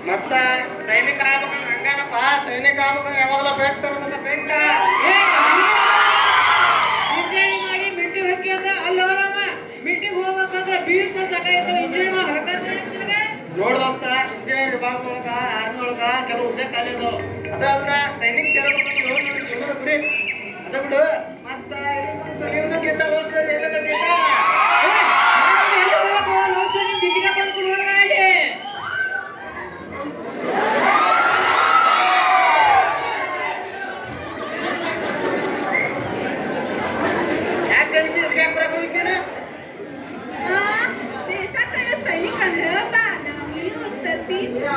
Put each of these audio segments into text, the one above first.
ಮತ್ತ ಸೈನಿಕರ ಆಗ್ಬೇಕಂದ್ರೆ ಹಂಗಾನಪ್ಪ ಸೈನಿಕ ಆಗ್ಬೇಕಂದ್ರೆ ಯಾವಾಗಲ ಬೆಟ್ಟ ಮತ್ತೆ ಬೆಟ್ಟ ಇಂಜಿನಿಯರಿಂಗ್ ಮಾಡಿ ಮಿಟ್ಟಿಗೆ ಹೋಗಿ ಅಂದ್ರೆ ಅಲ್ಲಿ ಹೋರಮ್ಮ ಮಿಟ್ಟಿಗೆ ಹೋಗ್ಬೇಕಂದ್ರೆ ಬಿ ಎಸ್ ಸಟ ಇತ್ತು ಇಂಜಿನಿಯರಿಂಗ್ ಹರಕತ್ ನಿನಗೆ ನೋಡ್ದೋಸ್ತ ಇಂಜಿನಿಯರ್ ವಿಭಾಗದೊಳಗ ಆರ್ಮಿ ಒಳಗ ಕೆಲವು ಹುದ್ದೆ ಖಾಲಿ ಅದಾವ ಅದ ಅಲ್ದ ಸೈನಿಕ ಸೇರ್ಬೇಕಂದ್ರೆ ನೋಡಿ ನೋಡಿ ಜೀವನ ಬಿಡಿ ಅದ ಬಿಡು ಮತ್ತ ಇಲ್ಲಿ ಬಂತು ನಿಮ್ದು ಗೀತ ಹೋಗ್ತದೆ ಎಲ್ಲ ಗೀತ ಎಲ್ಲಿ ಹೋಗಬೇಕು ಲೋಕಸಭೆ ಬಿಗಿನ ಬಂತು ನೋಡ್ಗ ಅಲ್ಲಿ ಯಾಕೆ ಕಲಿತೀರಿ ಯಾಕೆ ಬರಕ್ ಹೋಗಿದ್ದೀರಿ ಆ, ದೇಶಾಂತರದ ಸೈನಿಕ ಅಂದ್ರೆ ಬಾ ನಾವು ಉತ್ತರ್ತಿ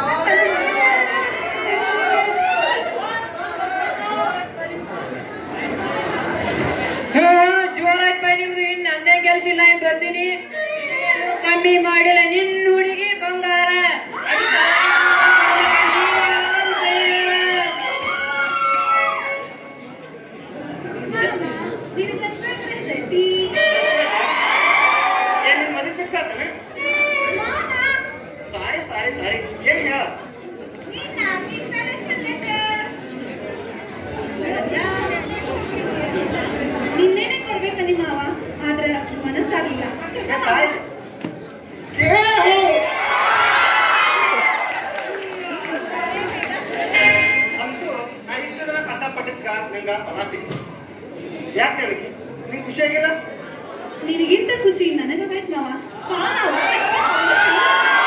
ಹಾ ಜೋರಾಯ್ತು ಬೈ ನಿಮ್ದು ಇನ್ನು ನಂದೇ ಕೆಲಸ ಇಲ್ಲ ಇನ್ನು ಬರ್ತೀನಿ ಇನ್ನೇನು ಕಮ್ಮಿ ಮಾಡಿಲ್ಲ ನಿನ್ನ ಹುಡುಗಿ ಬಂಗಾರ ಮಾಮ ನಿನಗನ್ಸಕ್ರೆ ಸತಿ ಏನ್ ನಿಮ್ ಮದುವೆ ಫಿಕ್ಸ್ ಆತನ ಮಾಮ ಸಾರಿ ಸಾರಿ ಸಾರಿ ಏನ್ ಹೇಳ ನಿನ್ನ ನೀನ್ ಸೆಲೆಕ್ಷನ್ ಲೆಟರ್ ನಿನ್ನೇನೆ ಕೊಡ್ಬೇಕ ನಿಮ್ಮ ಮಾವ ಆದ್ರ ಮನಸ್ಸಾಗಿಲ್ಲ ಆಯ್ತು ಕೇಳು. ಅಂತೂ ನಾ ಇಷ್ಟು ದಿನ ಕಷ್ಟಪಟ್ಟಿದ್ಕ ನಂಗ ಫಲ ಸಿಕ್ತು ಯಾಕೆ ಹೇಳಕ್ಕೆ ನಿಂಗೆ ಖುಷಿಯಾಗಿಲ್ಲ ನಿನಗಿಂತ ಖುಷಿ ನನಗಾಯ್ತು ಮಾವ ಬಾ ಮಾವ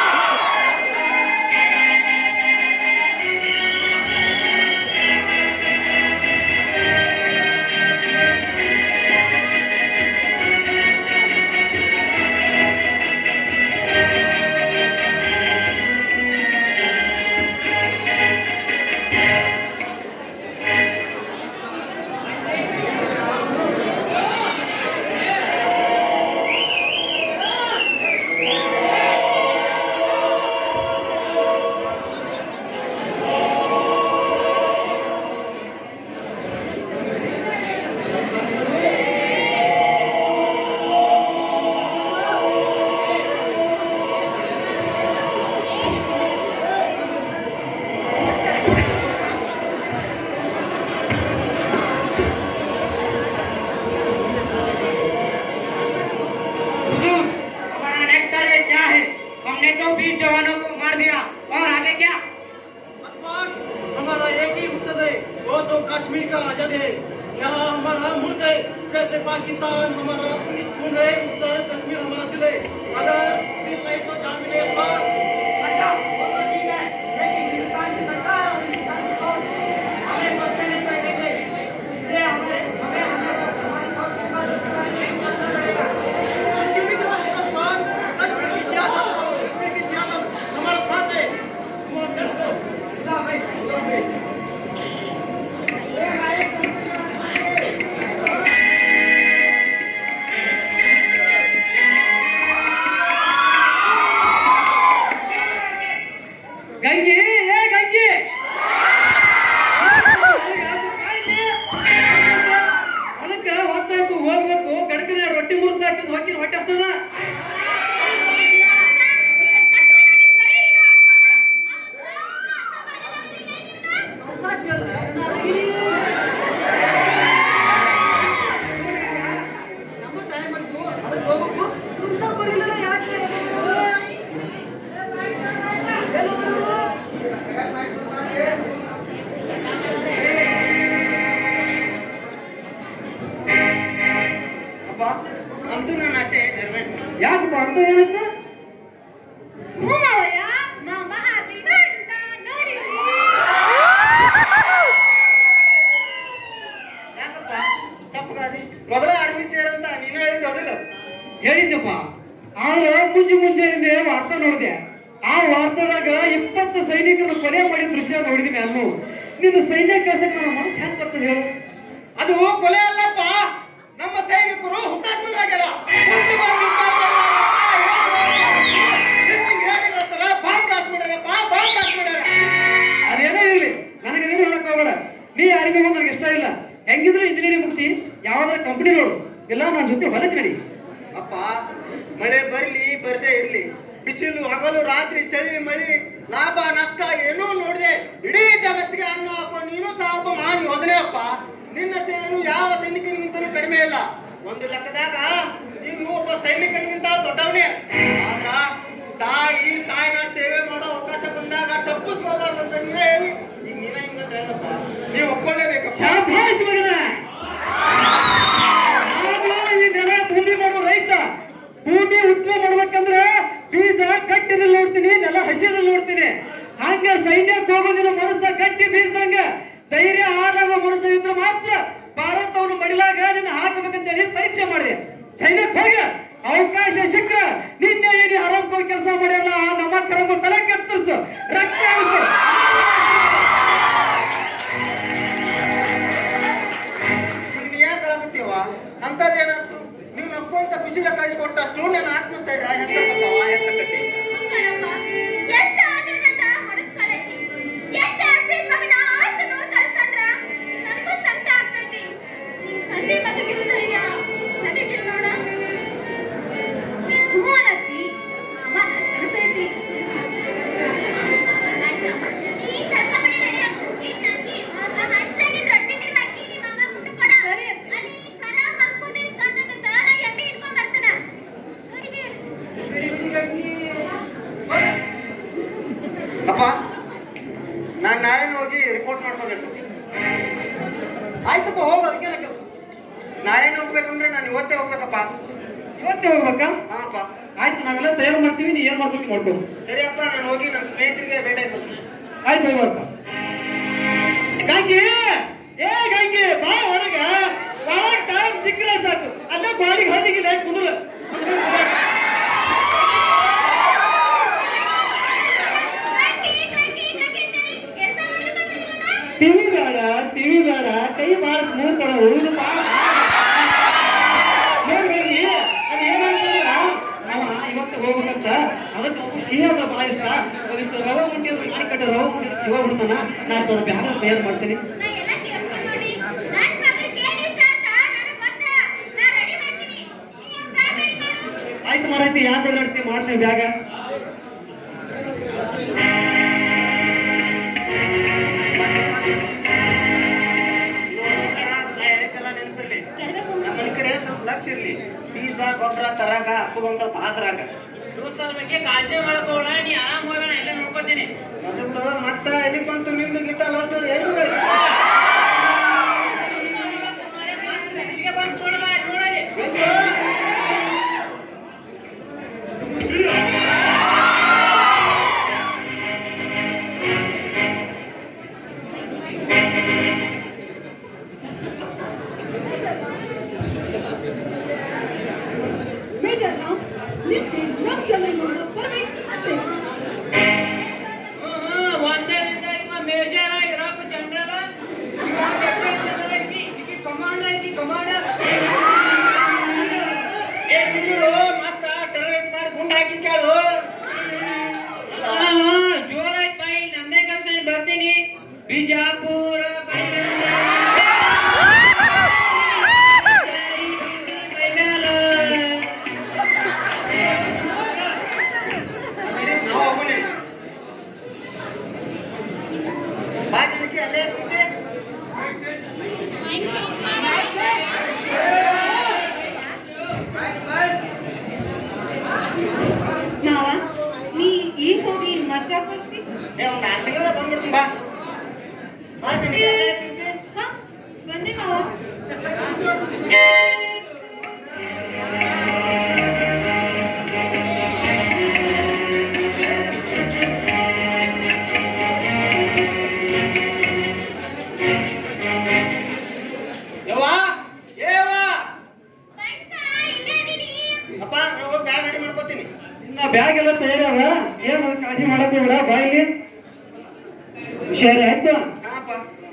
हुजूर हमारा नेक्स्ट टारगेट क्या है हमने तो 20 जवानों को मार दिया और आगे क्या आसमान हमारा एक ही मकसद है वो तो कश्मीर का आजाद है यहाँ हमारा मुल्क है जैसे पाकिस्तान हमारा खून है उस तरह कश्मीर हमारा दिल है अगर दिल नहीं तो जान मिले इस बार अच्छा वो तो ठीक है लेकिन हिंदुस्तान की सरकार और हिंदुस्तान की फौज हमें बचने नहीं बैठेंगे इसलिए हमें हमें हमारा हमारी फौज के पास फैसला करेगा इसकी फिक्र मत करो आसमान कश्मीर की सियासत और कश्मीर की सियासत हमारे साथ है तुम और डर दो खुदा भाई खुदा भाई ಗಂಗೆ ಏ ಗಂಗೆ ಅದಕ್ಕೆ ಹೊತ್ತಾಯ್ತು ಹೋಗ್ಬೇಕು ಗಡಕಿನ ರೊಟ್ಟಿ ಮುರಿದಾಕಿದ್ ಹೊಕ್ಕಿನ ಹೊಟ್ಟೆ ಹಸ್ತದ ನಮ್ಮ ಟೈಮ್ ಆಯ್ತು ಅದಕ್ಕೆ ಹೋಗ್ಬೇಕು ಇವ್ರನ್ನ ಬರೀಲಿಲ್ಲ ಯಾಕೆ ಅಪ್ಪ ಅಂತೂ ನನ್ನ ಆಸೆ ನೆರವೇರ್ತು ಯಾಕಪ್ಪ ಅಂತ ಏನಂತ ಹ್ಞೂ ಮಾವಯ್ಯ ಮಾಮ ಆರ್ಮಿ ಗಂಟ ನೋಡಿರಿ ಯಾಕಪ್ಪ ತಪ್ಪಗಾದಿ ಮೊದಲ ಆರ್ಮಿ ಸೇರಂತ ನೀನು ಹೇಳಿದ್ದು ಹೌದಿಲ್ಲ ಹೇಳಿದ್ದಪ್ಪ ಆದ್ರೆ ಮುಂಜೆ ಮುಂಜಾನೆ ವಾರ್ತಾ ನೋಡಿದೆ ಆ ವಾರ್ತಾದಾಗ ಇಪ್ಪತ್ತು ಸೈನಿಕರನ್ನು ಕೊಲೆ ಮಾಡಿದ ದೃಶ್ಯ ನೋಡಿದೀನಿ ಅನ್ನು ನಿನ್ನ ಸೈನ್ಯ ಕಳ್ಸಕ್ಕೆ ನನ್ನ ಮನಸ್ಸು ಹೆಂಗ್ ಬರ್ತದೆ ಹೇಳು ಅದು ಕೊಲೆ ಅಲ್ಲಪ್ಪ ನಮ್ಮ ಸೈನಿಕರು ಹುತಾತ್ಮರಾಗ್ಯಾರ ಮುಂದೆ ಬಂದು ನಿಮ್ಗೆ ಹೇಳಿರತ್ತಲ್ಲ, ಬಾಂಬ್ ಬ್ಲಾಸ್ಟ್ ಮಾಡ್ಯಾರಪ್ಪ, ಬಾಂಬ್ ಬ್ಲಾಸ್ಟ್ ಮಾಡ್ಯಾರ. ಅದೇನೇ ಇರಲಿ ನನಗೆ ಏನು ಹೇಳಕ್ ಹೋಗ್ಬೇಡ ನೀ ಯಾರಿಗೂ ನನಗೆ ಇಷ್ಟ ಇಲ್ಲ ಹೆಂಗಿದ್ರು ಇಂಜಿನಿಯರಿಂಗ್ ಮುಗಿಸಿ ಯಾವ್ದಾರ ಕಂಪ್ನಿ ನೋಡು ಇಲ್ಲ ನನ್ನ ಜೊತೆ ಹೊಲಕ್ಕೆ ನಡಿ ಅಪ್ಪ ಮಳೆ ಬರ್ಲಿ ಬರ್ದೇ ಇರ್ಲಿ ಬಿಸಿಲು ಹಗಲು ರಾತ್ರಿ ಚಳಿ ಮಳಿ ಲಾಭ ನಷ್ಟ ಏನೂ ನೋಡಿದೆ ಇಡೀ ಜಗತ್ತಿಗೆ ಅನ್ನ ಹಾಕೋ ನೀನು ಸಹ ಒಬ್ಬ ಮಹಾನ್ ಯೋಧನೆ ಅಪ್ಪ ನಿನ್ನ ಸೇವೆನು ಯಾವ ಸೈನಿಕನಿಗಿಂತಲೂ ಕಡಿಮೆ ಇಲ್ಲ ಒಂದು ಲೆಕ್ಕದಾಗ ನೀನು ಒಬ್ಬ ಸೈನಿಕನಿಗಿಂತ ದೊಡ್ಡವನೇ ಆದ್ರ ತಾಯಿ ತಾಯ್ನಾಡ್ ಸೇವೆ ಮಾಡೋ ಅವಕಾಶ ಬಂದಾಗ ತಪ್ಪಿಸ್ಕೋಬಾರ್ದು ಅಂತ ನೀವೇ ಹೇಳಿ ಈಗ ನೀವೇ ಹಿಂಗಂದ್ರೆ ಹೇಳಪ್ಪ ನೀವು ಒಪ್ಕೊಳ್ಳೇಬೇಕಪ್ಪ ಶಾಭಾಸ್ ಮಗನ ನಾನು ಈ ನೆಲ ಭೂಮಿ ಮಾಡೋ ರೈತ ಭೂಮಿ ಉತ್ಪನ್ನ ಮಾಡ್ಬೇಕಂದ್ರೆ ಬೀಜ ಗಟ್ಟಿದಲ್ಲಿ ನೋಡ್ತೀನಿ ನೆಲ ಹಸಿದಲ್ಲಿ ನೋಡ್ತೀನಿ ಹಂಗ ಸೈನ್ಯಕ್ಕೆ ಹೋಗೋದಿನ ಮನಸ್ಸ ಗಟ್ಟಿ ಬೀಜದಂಗ ಧೈರ್ಯ ಹಾಳಾಗೋ ಮನಸ್ಸು ಇದ್ರೆ ಮಾತ್ರ ಭಾರತವನ್ನು ಮಡಿಲಾಗ ನಿನ್ನ ಹಾಕಬೇಕಂತ ಹೇಳಿ ಪರೀಕ್ಷೆ ಮಾಡಿದೆ ಸೈನ್ಯಕ್ಕೆ ಹೋಗ ಅವಕಾಶ ಸಿಕ್ಕ ನಿನ್ನೆ ಏನಿ ಹರಂಕೋರ್ ಕೆಲಸ ಮಾಡ್ಯಲ್ಲ ಆ ನಮ್ಮ ಕರಮ ತಲೆ ಕತ್ತರಿಸು ರಕ್ತ ಹರಿಸು. ನೀನ್ ಯಾಕೆ ಹೇಳಕತ್ತೀವ ಅಂತದೇನಾಯ್ತು ನೀವು ನಕ್ಕೊಂತ ಖುಷಿಲ ಕಳಿಸ್ಕೊಟ್ಟಷ್ಟು ನನ್ನ ಆತ್ಮಸ್ಥೈರ್ಯ ಹೆಚ್ಚಕತ್ತಾವ ಹೆಚ್ಚಕತ್ತಿ ಕಣಪ್ಪ, ಎಷ್ಟ್ ಆದ್ರದಂತ ಹೊಡೆದ್ ಕಳೈತಿ. ಎಷ್ಟ್ ಆಡ್ಸಿದ್ ಮಗನ ಅಷ್ಟ್ ದೂರ ಕಳ್ಸಂದ್ರ ನನಗೂ ಸಂಕಟ ಆಗ್ತೈತಿ. ನಿನ್ ತಂದೆ ಮಗಗಿರೋ ಧೈರ್ಯ ನನಗಿಲ್ಲ ನೋಡ. ಹ್ಞೂ ಅನ್ನತ್ತಿ. ಅಮ್ಮ ನನ್ ಕೆಲಸ ಐತಿ. ಆಯ್ತಾ? ನೀ ಕರ್ಕೊಂಡ್ಬಿಡಿ ready ಆಗು. ಈ ತಂಗಿ, ಆ ಹಂಚ್ನಾಗಿನ್ ರೊಟ್ಟಿ ತಿಂದ್ ಹಾಕಿ ನಿಮ್ ಅಮ್ಮ ಊಟಕ್ ಕೊಡ. ಅಲ್ಲಿ ಕರ ಹರ್ಕೋದಿದ್ ಕಾಣ್ತದಂತ ನಾ ಎಮ್ಮೆ ಹಿಡ್ಕೊಂಡ್ ಬರ್ತೀನ. ನೋಡಿಗೆ. ಅಪ್ಪ ನಾನು ನಾಳೆ ಹೋಗಿ ರಿಪೋರ್ಟ್ ಮಾಡ್ಕೋಬೇಕು ಆಯ್ತಪ್ಪ ಹೋಗು ಅದಕ್ಕೆ ನಾಳೆ ಹೋಗ್ಬೇಕಂದ್ರೆ ನಾನು ಇವತ್ತೇ ಹೋಗ್ಬೇಕಪ್ಪ ಇವತ್ತೇ ಹೋಗ್ಬೇಕಾ ಹಾಪ್ಪ ಆಯ್ತು ನಾವೆಲ್ಲ ತಯಾರು ಮಾಡ್ತೀವಿ ನೀ ಏನ್ ಮಾಡ್ಬೇಕು ಮಾಡ್ಕೊ ಸರಿ ಅಪ್ಪ ನಾನು ಹೋಗಿ ನಮ್ಮ ಸ್ನೇಹಿತರಿಗೆ ಭೇಟಿ ಆಯ್ತು ಆಯ್ತು ಹೋಗ್ಬರ್ಕ ಗಂಗೆ ಏ ಗಂಗೆ ಬಾ ಹೊರಗ ಬಾ ಟೈಮ್ ಸಿಕ್ಕರೆ ಸಾಕು ಅಲ್ಲೇ ಗಾಡಿಗೆ ಹದಿಗಿಲ್ಲ ಕುಂದ್ರ ಟಿವಿ ಬೇಡ ಟಿವಿ ಬೇಡ ಕೈ ಬಹಳ ಸ್ಮೂತ್ ಅದ ಉಳಿದು ಬಾ ನೋಡಿ ಅದು ಏನಾಗ್ತದ ನಾವ ಇವತ್ತು ಹೋಗ್ಬೇಕಂತ ಅದಕ್ಕೆ ಒಬ್ಬ ಸಿಹಿ ಅಂದ್ರೆ ಬಹಳ ಇಷ್ಟ ಒಂದಿಷ್ಟು ರವೆ ಮುಟ್ಟಿ ಮಾರ್ಕೆಟ್ ರವೆ ಮುಟ್ಟಿ ಶಿವ ಬಿಡ್ತಾನ ನಾ ಅಷ್ಟು ಅವ್ರ ಬ್ಯಾಗ ತಯಾರು ಮಾಡ್ತೀನಿ ಆಯ್ತು ಮಾರೈತಿ ಯಾಕೆ ಓಡಾಡ್ತಿ ಮಾಡ್ತೀನಿ ಬ್ಯಾಗ ಹೇಳಿದ್ದೆಲ್ಲ ನೆನಪಿರ್ಲಿ ನಮ್ಮ ಮನೆ ಕಡೆ ಸ್ವಲ್ಪ ಲಕ್ಷ ಇರ್ಲಿ ಬೀಜ ಗೊಬ್ಬರ ತರಾಗ ಅಪ್ಪಗೊಂದ್ ಸ್ವಲ್ಪ ಹಾಸರಾಗ ದೋಸ್ತರ ಬಗ್ಗೆ ಕಾಳಜಿ ಮಾಡ್ಕೋಣ ನೀ ಆರಾಮ್ ಹೋಗೋಣ ಇಲ್ಲೇ ನೋಡ್ಕೋತೀನಿ ಅದು ಬಿಡು ಮತ್ತ ಎಲ್ಲಿ ಬಂತು ನಿಂದು ಗೀತ ಲವ್ ಸ್ಟೋರಿ ಏನು ಇಲ್ಲಿಗೆ ಬಂದು ನೋಡದ ನೋಡಲಿ ಮೇಜರ್ ನಾವು ನಿತ್ಯ ನಮ್ಮ ಜನರನ್ನು ಬರಬೇಕು ಅಷ್ಟೇ ಒಂದೇ ದಿನ ಮೇಜರ್ ಇರೋಕು ಜನರಲ್ ಕಮಾಂಡ್ ಐತಿ ಕಮಾಂಡರ್ ಏ ಸುಮ್ಮರು ಮತ್ತ ಟೆರರಿಸ್ಟ್ ಮಾಡಿ ಗುಂಡ್ ಹಾಕಿ ಕೇಳು ಜೋರಾಯ್ತು ಬಾಯಿ ನಂದೇ ಕೆಲಸ ಬರ್ತೀನಿ ಬಿಜಾಪುರ ನಾವು ಹೋಗೋಣ ಬಾ ಜನಕ್ಕೆ ಅಲ್ಲೇ ಕೂತೆ. ನಾವ ನೀ ಈಗ ಹೋಗಿ ಮತ್ತೆ ಬರ್ತಿ ಏ ಒಂದ್ ಆರು ತಿಂಗಳ ಬಂದ್ಬಿಡ್ತೀನಿ ಬಾ ಬಾ ಜನಕ್ಕೆ ಅಲ್ಲೇ ಕೂತೆ. ಹಾ ಬಂದೆ ಮಾವ ಯವ್ವ ಏವ್ವ ಅಪ್ಪ ನಾನು ಹೋಗಿ ಬ್ಯಾಗ್ ರೆಡಿ ಮಾಡ್ಕೊತೀನಿ ಇನ್ನ ಬ್ಯಾಗ್ ಎಲ್ಲ ತಯಾರವ ಏನ್ ಅದ್ ಕಾಳಜಿ ಮಾಡಕ್ ಹೋಗ್ಬೇಡ ಬಾ ಇಲ್ಲಿ ಹುಷಾರಿ ಆಯ್ತು ಹಾಪ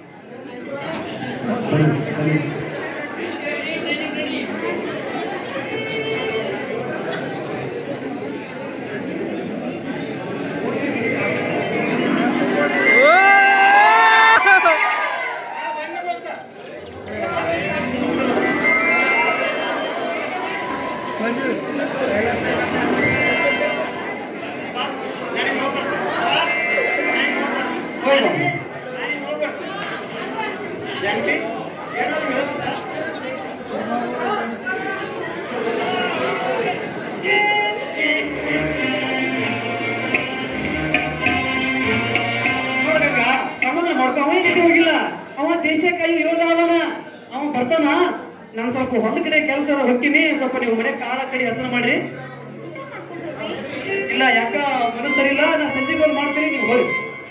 ಆ, ಬನ್ನ ದೋಸ್ತ. ದೇಶಕ್ಕಾಗಿ ಯೋಧ ಅದಾನ ಅವ ಬರ್ತಾನ ನಾನು ಸ್ವಲ್ಪ ಹೊಲ ಕಡೆ ಕೆಲಸ ಹೊಕ್ಕಿನಿ ಸ್ವಲ್ಪ ನೀವು ಮನೆ ಕಾಲ ಕಡೆ ಹೆಸರು ಮಾಡ್ರಿ ಇಲ್ಲ ಯಾಕ ಮನಸ್ಸು ಸರಿ ಇಲ್ಲ ನಾ ಸಂಜೆ ಬಂದು ಮಾಡ್ತೀನಿ ನೀವು ಹೋರಿ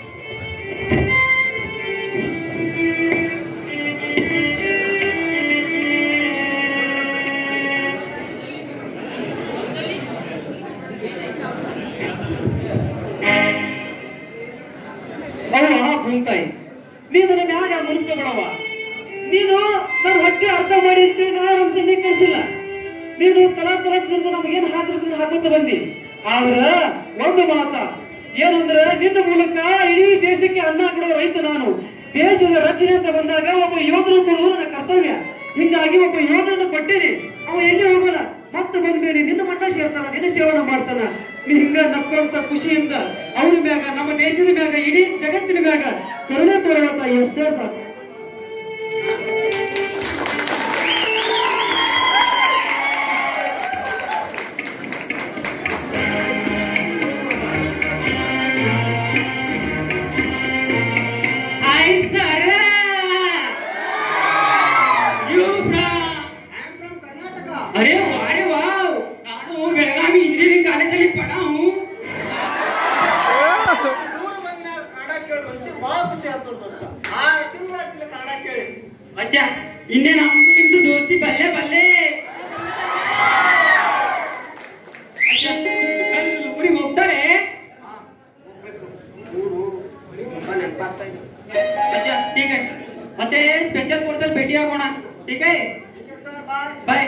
ಅವ ಭೂಮ್ತಾಯಿ ನೀನು ನನ್ನ ಮ್ಯಾಗ ಮುನಿಸ್ಕೋಬೇಡವ ನೀನು ನನ್ನ ಹೊಟ್ಟೆ ಅರ್ಥ ಮಾಡಿ ಅಂತೇಳಿ ನಾ ನಮ್ಮ ಸೈನ್ಯ ಕಳಿಸಿಲ್ಲ ನೀನು ತಲಾ ತಲದಿಂದ ನಮಗೇನು ಹಾಕಿದ್ರೆ ಹಾಕೋತ ಬಂದಿ ಆದ್ರ ಒಂದು ಮಾತ ಏನಂದ್ರೆ ನಿನ್ನ ಮೂಲಕ ಇಡೀ ದೇಶಕ್ಕೆ ಅನ್ನ ಕೊಡೋ ರೈತ ನಾನು ದೇಶದ ರಚನೆ ಅಂತ ಬಂದಾಗ ಒಬ್ಬ ಯೋಧನ ಕೊಡುವುದು ನನ್ನ ಕರ್ತವ್ಯ ಹಿಂಗಾಗಿ ಒಬ್ಬ ಯೋಧನ ಕೊಟ್ಟೇನೆ ಅವ ಎಲ್ಲಿ ಹೋಗೋಲ್ಲ ಮತ್ತೆ ಬಂದ್ಮೇಲೆ ನಿನ್ನ ಮಟ್ಟ ಸೇರ್ತಾನ ನಿನ್ನ ಸೇವನೆ ಮಾಡ್ತಾನ ನೀ ಹಿಂಗ ನಕ್ಕೊಂತ ಖುಷಿಯಿಂದ ಅವನ ಮ್ಯಾಗ ನಮ್ಮ ದೇಶದ ಮ್ಯಾಗ ಇಡೀ ಜಗತ್ತಿನ ಮ್ಯಾಗ ಕರುಣೆ ತೋರುವಂತ ಎಷ್ಟೇ ಸಾಕು Hi, Sarah. You from? अरे वाह अरे वाह ನಾನು ಬೆಳಗಾವಿ ಇಂಜಿನಿಯರಿಂಗ್ ಕಾಲೇಜಲ್ಲಿ ಪಡ ಹೂँ ದೂರ ಬಂದ ಕನ್ನಡ ಕೇಳಿ ಮನುಷ್ಯ ಭಾಳ ಖುಷಿ ಆಗ್ತದ ದೋಸ್ತ ಆರು ತಿಂಗಳು ಆಗ್ತಿಲ್ಲ ಕನ್ನಡ ಕೇಳಿ ಅಚ್ಚಾ ಇನ್ನೇ ನಮ್ದು ನಿಮ್ದು ದೋಸ್ತಿ ಬಲ್ಲೆ ಬಲ್ಲೆ ಅಚ್ಚಾ ಕಲ್ ಊರಿಗೆ ಹೋಗ್ತಾರೆ ಊರು ತುಂಬಾ ನೆನಪಾಗ್ತಾ ಇದೆ ಅಚ್ಚಾ ठीक है ಮತ್ತೆ ಸ್ಪೆಷಲ್ ಕೋರ್ಸಲ್ಲಿ ಭೇಟಿ ಆಗೋಣ ठीक है ಸರ್ ಬಾಯ್ ಬಾಯ್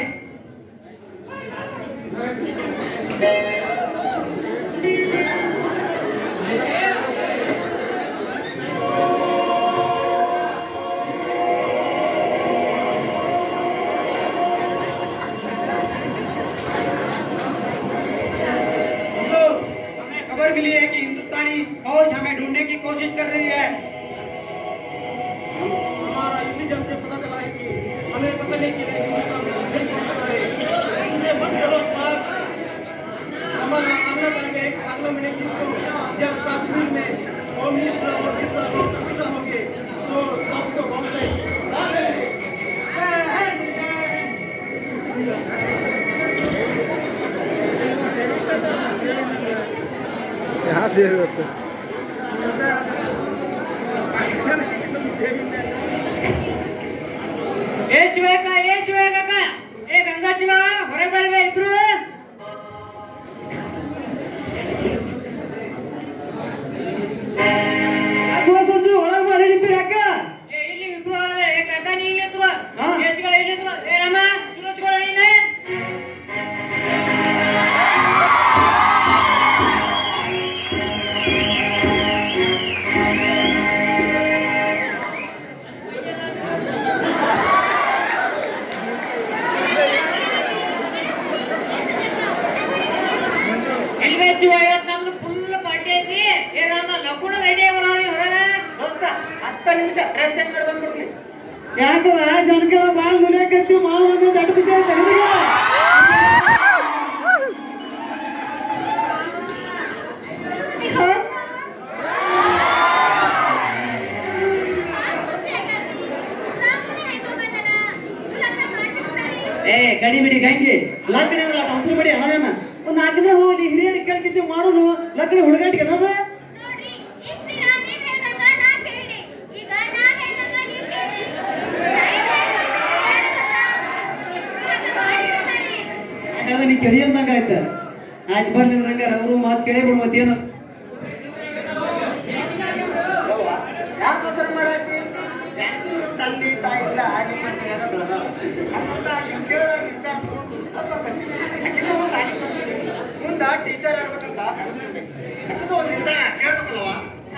हुजूर, हमें खबर मिली है कि हिंदुस्तानी फौज हमें ढूंढने की कोशिश कर रही है हमारा इंटेलिजेंस से पता चला है कि हमें पकड़ने के लिए हिंदुस्तान में मिशन कौन कर रहा है इसलिए मत करो पाप हमारा अगला टारगेट अगला महीने किसको जब कश्मीर में होम मिनिस्टर और दूसरा लोग इकट्ठा होंगे तो सबको बम से डाल देंगे जय हिंद जय हिंद ಏ ಶಿವಕ ಏ ಶಿವಕ ಏ ಗಂಗಾ ಶಿವ ಹೊರಗೆ ಬರ್ಬೇ ಇಬ್ರು ಯಾಕೋ ಸಂಜು ಒಳಗೆ ಮಾರಿ ನಿಂತೀರಿ ಯಾಕ ಏ ಇಲ್ಲಿ ಇಬ್ರು ಅವ್ರೆ ಏ ಕಾಕ ನೀ ಇಲ್ಲಿ ಎತ್ತುವ ಹಾ. ಏ ಚಿಕ್ಕ ಇಲ್ಲಿ ಎತ್ತುವ ಏ ರಾಮ ಸುರೋಜ್ಕೋರ ನೀನೆ ಇಲ್ವೇ ಶಿವ ಇವತ್ತು ನಮ್ದು ಫುಲ್ ಪಾರ್ಟಿ ಐತಿ ಏ ರಾಮ ಲಗುಣ ರೆಡಿ ಆಗ್ಬರ ಹೊರಗೆ ದೋಸ್ತ ಹತ್ತು ನಿಮಿಷ ಡ್ರೆಸ್ ಚೇಂಜ್ ಮಾಡಿ ಬಂದ್ಬಿಡ್ತೀನಿ ಯಾಕವ ಜನಕರ ಬಾಳ ಮುಲಿಯಾಕತ್ತಿ ಮಾವ ಒಂದು ದೊಡ್ಡ ವಿಷಯ ಐತೆ ನಿನಗೆ? ಏ ಗಡಿ ಬಿಡಿ ಗಂಗಿ ಲಗ್ನ ಅಂದ್ರೆ ಅಟ್ ಅವಸರ ಮಾಡಿ ಅನ್ನದೇನ ಒಂದ್ ನಾಲ್ಕು ದಿನ ಹೋಗಿ ಹಿರಿಯರಿಗೆ ಕೇಳ್ಕಿಸಿ ಮಾಡೋನು ಲಗ್ನ ಹುಡುಗಾಟಿಗೆ ಅನ್ನೋದು ಹಾಗಾದ್ರೆ ನೀ ಕೆಡಿ ಅಂದಂಗ ಆಯ್ತ ಆಯ್ತು ಬರ್ಲಿ ಹಂಗಾರ ಅವರು ಮಾತು ಕೇಳೇ ಬಿಡು ಮತ್ತೇನು ಯಾಕೋಸ್ಕರ ಮಾಡಾಕಿ ತಂದೆ ತಾಯಿ ಇಲ್ಲ ನಿಮ್ಮ ಮನೆಯಾಗ ಬೆಳೆದಾಳ ಅಂತ ಹಿಂಗ್ ಕೇಳೋರ್ ವಿಚಾರ ತಗೊಂಡು ಸ್ವಲ್ಪ ಕಷ್ಟ. ಆಕಿನೂ ಒಂದ್ ಆಸೆ ಪಡ್ತೀನಿ. ಮುಂದ ಟೀಚರ್ ಆಗ್ಬೇಕಂತ ಆಕಿನೂ ಒಂದ್ ನಿರ್ಧಾರ ಕೇಳ್ಬೇಕಲ್ಲವ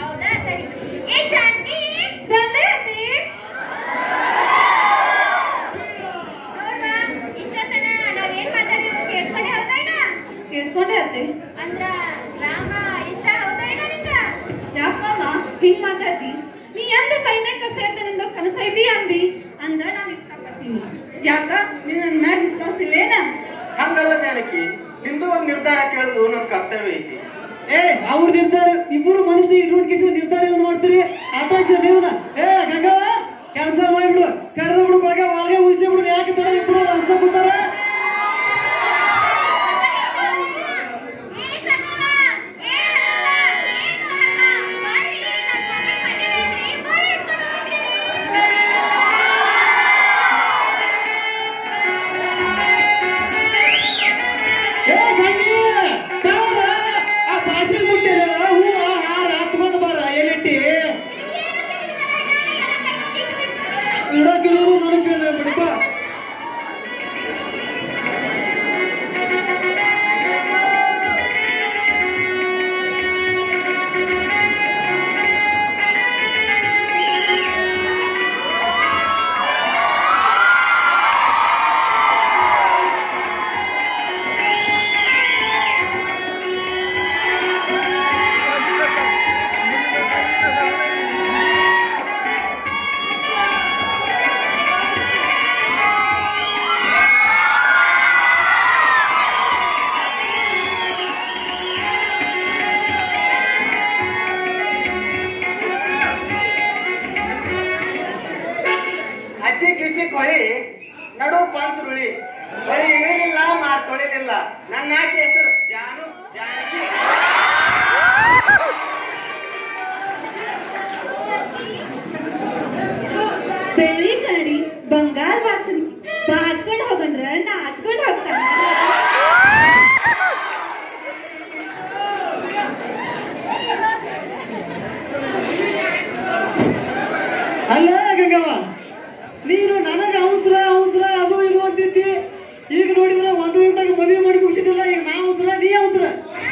ಕೇಳಿಸ್ಕೊಂಡೆ ಅತ್ತೆ ಅಂದ್ರ ರಾಮ ಇಷ್ಟ ಹೌದಾ ಇಲ್ಲ ನಿಂಗ ಯಾಕಮ್ಮ ಹಿಂಗ್ ಮಾತಾಡ್ತಿ ನೀ ಎಂದ ಸೈನ್ಯಕ್ಕೆ ಸೇರ್ತೇನೆಂದು ಕನಸೈತಿ ಅಂದಿ ಅಂದ ನಾನ್ ಇಷ್ಟಪಡ್ತೀನಿ ಯಾಕ ನೀನ್ ನನ್ ಮ್ಯಾಗ ವಿಶ್ವಾಸ ಇಲ್ಲೇನ ಹಂಗಲ್ಲ ಜಾನಕಿ ನಿಂದು ಒಂದ್ ನಿರ್ಧಾರ ಕೇಳೋದು ನಮ್ ಕರ್ತವ್ಯ ಐತಿ ಏ ಅವ್ರ ನಿರ್ಧಾರ ಇಬ್ಬರು ಮನುಷ್ಯ ಇಟ್ಕೊಂಡು ನಿರ್ಧಾರ ಏನ್ ಮಾಡ್ತೀರಿ ಆಟ ನೀವು ಏ ಗಂಗವ್ವ ಕ್ಯಾನ್ಸಲ್ ಮಾಡಿಬಿಡು ಕರೆದು ಬಿಡು ಬೆಳಗ್ಗೆ ವಾಲ್ಗೆ ಉಳಿಸಿ ಬಿಡು ಯಾಕೆ ಬೇಡ ಇಬ್ರು ರಸ್ತೆ ಕೂತಾರೆ ಏ ಸಗಲ ಏ ಅಲ್ಲ ಏನು ಅಲ್ಲ ಮಾಡಿ ನನ್ನ ಮನೆ ಮನೆಯಲ್ಲಿ ಮಾಡಿ ಏ ಗಂಗಿ ಬಾರ ಆ ಬಾಸಿಲ್ ಮುಟ್ಟಿಲ್ಲ ಹೂ ಹಾರ ಹತ್ಕೊಂಡು ಬಾರ ಎಲ್ಲಿಟ್ಟಿ ಇಡೋಕಿಲ್ಲ ನನಗೆ ಕೇಳಿದ್ರೆ ಬಿಡಿ ಬಾ ಅಜ್ಜಿ ಕಿಚ್ಚಿ ಕೊಳಿ ನಡು ಪಂಚುರುಳಿ ಬರೀ ಏನಿಲ್ಲ ಮಾರ್ ತೊಳಿಲಿಲ್ಲ ನನ್ನ ಆಕೆ ಹೆಸರು ಜಾನು ಜಾನಕಿ ಬೆಳ್ಳಿ ಕರಡಿ ಬಂಗಾರ ವಾಚನ ಬಾಚ್ಕೊಂಡ್ ಹೋಗಂದ್ರ ನಾಚ್ಕೊಂಡ್ ಹೋಗ್ತಾನ ಅಲ್ಲ ಗಂಗವ್ವ ನೀನು ನನಗ ಅವಸರ ಅವಸರ ಅದು ಇದು ಅಂತಿದ್ದಿ ಈಗ ನೋಡಿದ್ರೆ ಒಂದು ದಿನದಾಗ ಮದುವೆ ಮಾಡಿ ಮುಗಿಸಿದಿಲ್ಲ ಈಗ ನಾ ಅವಸರ ನೀ ಅವಸರ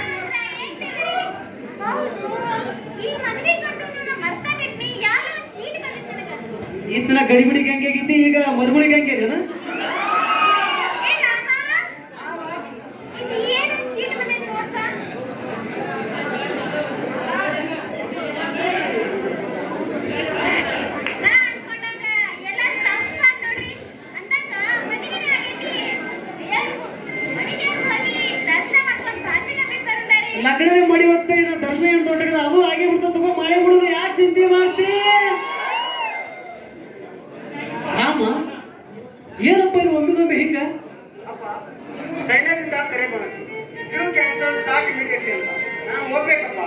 ಹೌದು ಈ ಮದುವೆ ಗಂಡು ಮರ್ತ ಬಿಟ್ನಿ ಯಾರೋ ಚೀಟ್ ಬಂದಿತ್ತು ನನಗ ಇಷ್ಟ ದಿನ ಗಡಿಬಿಡಿ ಗಂಗೆ ಆಗಿದ್ದಿ ಈಗ ಮರುಗುಳಿ ಗಂಗೆ ಇದೆನ ಏ ರಾಮ ಇದು ಏನು ಚೀಟ್ ಬಂದೈತೆ ನೋಡ್ತಾ ನಾ ಅನ್ಕೊಂಡಾಗ ಎಲ್ಲ ಸಂಪಾತ್ ನೋಡ್ರಿ ಅಂದಾಗ ಮದುವೆನೇ ಆಗೈತಿ ದೇವ್ರು ಮನೆಗೆ ಹೋಗಿ ದರ್ಶನ ಮಾಡ್ಕೊಂಡು ಭಾಷಣ ಬಿಟ್ಟು ಬರುಂಡಾರಿ ಲಗ್ನನೇ ಮಾಡಿ ಹೊತ್ತ ಇನ್ನ ದರ್ಶನ ಏನು ದೊಡ್ಡದ ಅದು ಆಗೇ ಬಿಡ್ತ ತಗೋ ಮಳೆ ಬಿಡುದು ಯಾಕೆ ಚಿಂತೆ ಮಾಡ್ತಿ ರಾಮ ಏನಪ್ಪ ಇದು ಒಮ್ಮಿದೊಮ್ಮೆ ಹಿಂಗ ಅಪ್ಪ ಸೈನ್ಯದಿಂದ ಕರೆ ಬಂತು ಡ್ಯೂ ಕ್ಯಾನ್ಸಲ್ ಸ್ಟಾರ್ಟ್ ಇಮಿಡಿಯೇಟ್ಲಿ ಅಂತ ನಾನು ಹೋಗ್ಬೇಕಪ್ಪ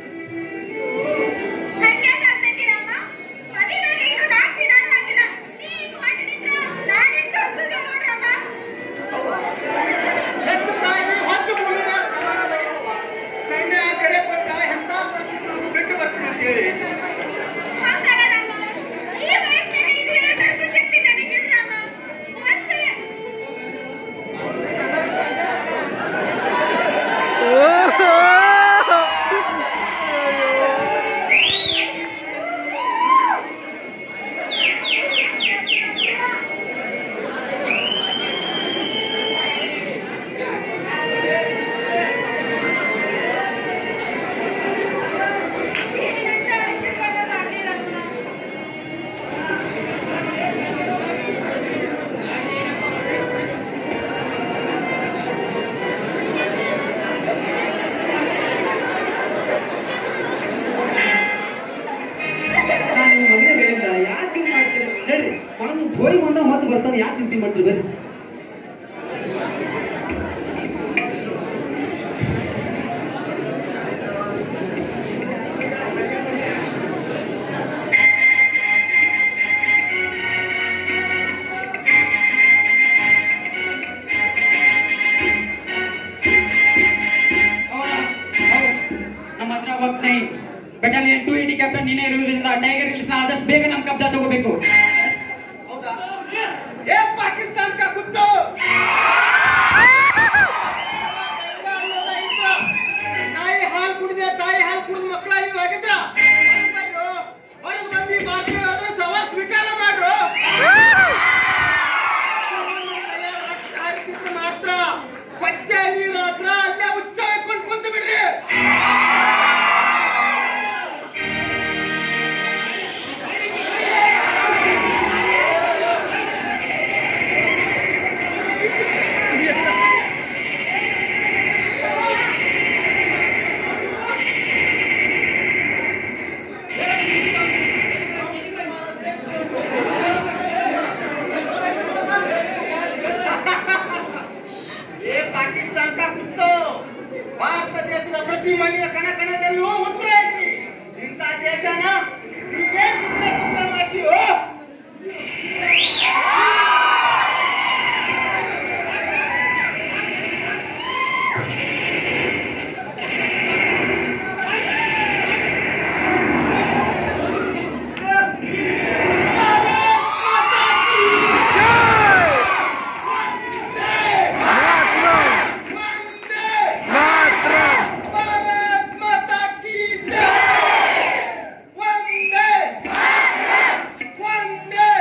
ಹಂಗ್ಯಾಕ್ ಆಗ್ತೈತಿ ರಾಮ ಮದುವೆನಾಗ ಇನ್ನು ನಾಲ್ಕು ದಿನಾನೂ ಆಗಿಲ್ಲ ನೀ ಹಿಂಗ್ ಹೊರ್ಟಿದ್ರ ನಾನೇ ಕಳ್ಸೋದೆ ನೋಡ್ರಮ್ಮ ಹೌದಾ? ಹೆತ್ತು ತಾಯಿ ಹೊತ್ತು ಭೂಮಿನ ಪ್ರಮಾಣದಲ್ಲಿರುವ ಸೈನ್ಯ ಕರೆ ಕೊಟ್ಟ ಎಂತ ಪರಿಸ್ಥಿತಿ ಬಿಟ್ಟು ಬರ್ತೀನಿ ಅಂತ ಹೇಳಿ ಹಾಗಲ್ಲ ರಾಮ ಈ ವಯಸ್ಸಿನಲ್ಲಿ ಇದೆಲ್ಲ ತಡೆಸೋ ಶಕ್ತಿ ನನಗಿಲ್ಲ ರಾಮ ಒಂದ್ಸಲ ನಾನು ಮದುವೆ ಹೇಳಿಲ್ಲ ಯಾಕೆ ಹಿಂಗ್ ಮಾಡ್ತೀರಿ ಹೇಳ್ರಿ ನಾನು ಹೋಗಿ ಬಂದ ಮತ್ತೆ ಬರ್ತಾನೆ ಯಾಕೆ ಚಿಂತೆ ಮಾಡ್ತೀರಿ ಬರ್ರಿ ಹೌದಾ? ಹೌದು. ನಮ್ಮ ಹತ್ರ ವರ್ಕ್ಸ್ ನೈ ಬೆಟಾಲಿಯನ್ ಟು ಏಟಿ ಕ್ಯಾಪ್ಟನ್ ನೀನೇ ಇರುವುದರಿಂದ ಟೈಗರ್ ಹಿಲ್ಸ್ ನ ಆದಷ್ಟು ಬೇಗ ನಮ್ ಕಬ್ಜಾ ತಗೋಬೇಕು ಹೌದಾ ಏ ಪಾಕಿಸ್ತಾನ ಕಾ ಕುತ್ತು ತಾಯಿ ಹಾಲು ಕುಡಿದೆ ತಾಯಿ ಹಾಲು ಕುಡಿದ ಮಕ್ಕಳ ನೀವು ಆಗಿದ್ರ ಹೊರಗೆ ಬಂದು ಈ ಮಾತು ಆದ್ರೆ ಸವಾಲ್ ಸ್ವೀಕಾರ ಮಾಡ್ರು ರಕ್ತ ಹರಿಸಿದ್ರೆ ಮಾತ್ರ ಕೊಚ್ಚ ನೀರು ಹತ್ರ ಅಲ್ಲೇ ಹುಚ್ಚ ಹಾಕೊಂಡು ಕುಂತು ಬಿಡ್ರಿ ಕಣದಲ್ಲೂ ಉತ್ತರ ಐತಿ ಇಂಥ ದೇಶನ ನೀವೇನ್ ಟುಕ್ಡೆ ಟುಕ್ಡೆ ಮಾಡ್ತೀವೋ ಭಾರತ್ ಮಾತಾ ಕೀ ಜೈ ವಂದೇ ವಂದೇ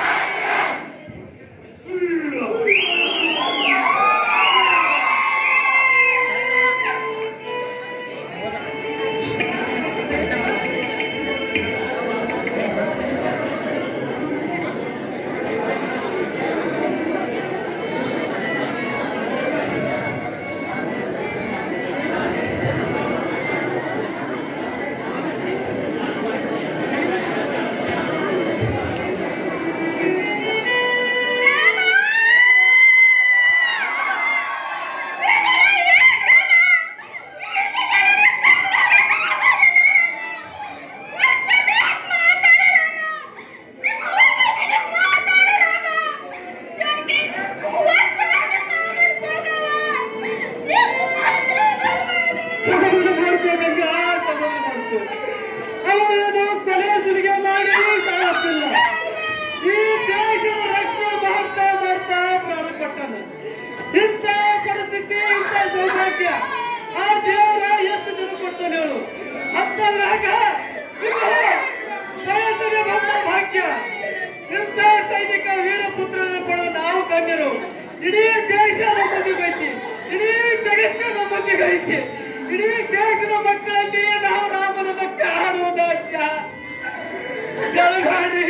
ಸಮಾಧಾನ ಮಾಡ್ಕೋ ಗಂಗ ಸಮಾಧಾನ ಮಾಡ್ಕೋ ಅವನನ್ನು ಕೊಲೆ ಸುಲಿಗೆ ಮಾಡಿ ಸಾಯಪ್ಪಿಲ್ಲ ಈ ದೇಶದ ರಕ್ಷಣೆ ಮಾಡ್ತಾ ಮಾಡ್ತಾ ಪ್ರಾಣ ಕೊಟ್ಟನು ಇಂಥ ಪರಿಸ್ಥಿತಿ ಇಂಥ ಸೌಭಾಗ್ಯ ಆ ದೇವರ ಎಷ್ಟು ಜನ ಕೊಡ್ತಾನೆ ಹೇಳು ಅಂತದ್ರಾಗ ಇದು ಬಯಸಿದ ನಮ್ಮ ಭಾಗ್ಯ ಇಂಥ ಸೈನಿಕ ವೀರಪುತ್ರರನ್ನು ಪಡೆದ ನಾವು ಧನ್ಯರು ಇಡೀ ದೇಶ ನಮ್ಮೊಂದಿಗೈತಿ ಇಡೀ ಜಗತ್ತೇ ನಮ್ಮೊಂದಿಗೈತಿ ಇಡೀ ದೇಶದ ಮಕ್ಕಳಲ್ಲಿ ನಾವು ರಾಮನ ಭಕ್ತಿ ಹಾಡುವುದು ಅಜ್ಜ ಬೆಳಗಾವಿ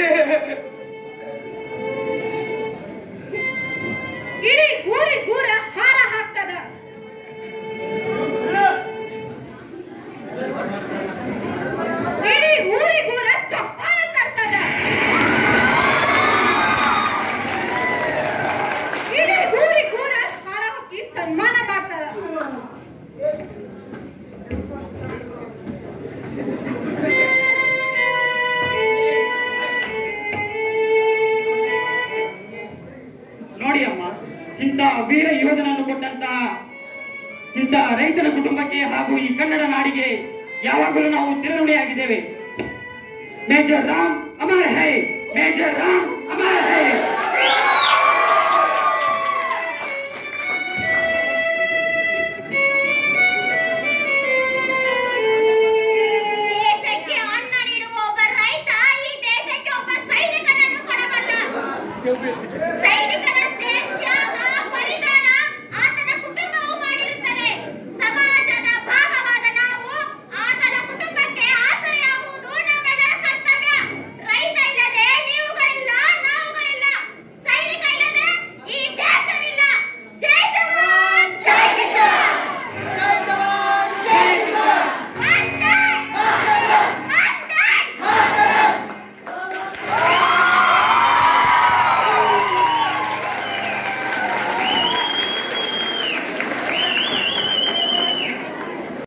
ಇಡೀ ಊರಿ ಊರ ಹಾರ ಹಾಕ್ತದ ಇಡೀ ಊರಿಗೂರ ಚಪ್ಪಾಳೆ ತರ್ತದ ಇಡೀ ಊರಿಗೂರ ಹಾರ ಹಾಕಿ ಸನ್ಮಾನ ಮಾಡ್ತದ ನೋಡಿ ಅಮ್ಮ ಇಂಥ ವೀರ ಯೋಧನನ್ನು ಕೊಟ್ಟಂತ ಇಂಥ ರೈತನ ಕುಟುಂಬಕ್ಕೆ ಹಾಗೂ ಈ ಕನ್ನಡ ನಾಡಿಗೆ ಯಾವಾಗಲೂ ನಾವು ಚಿರಋಣಿಯಾಗಿದ್ದೇವೆ ಮೇಜರ್ ರಾಮ್ ಅಮರ್ ಹೈ ಮೇಜರ್ ರಾಮ್ ಅಮರ್ ಹೈ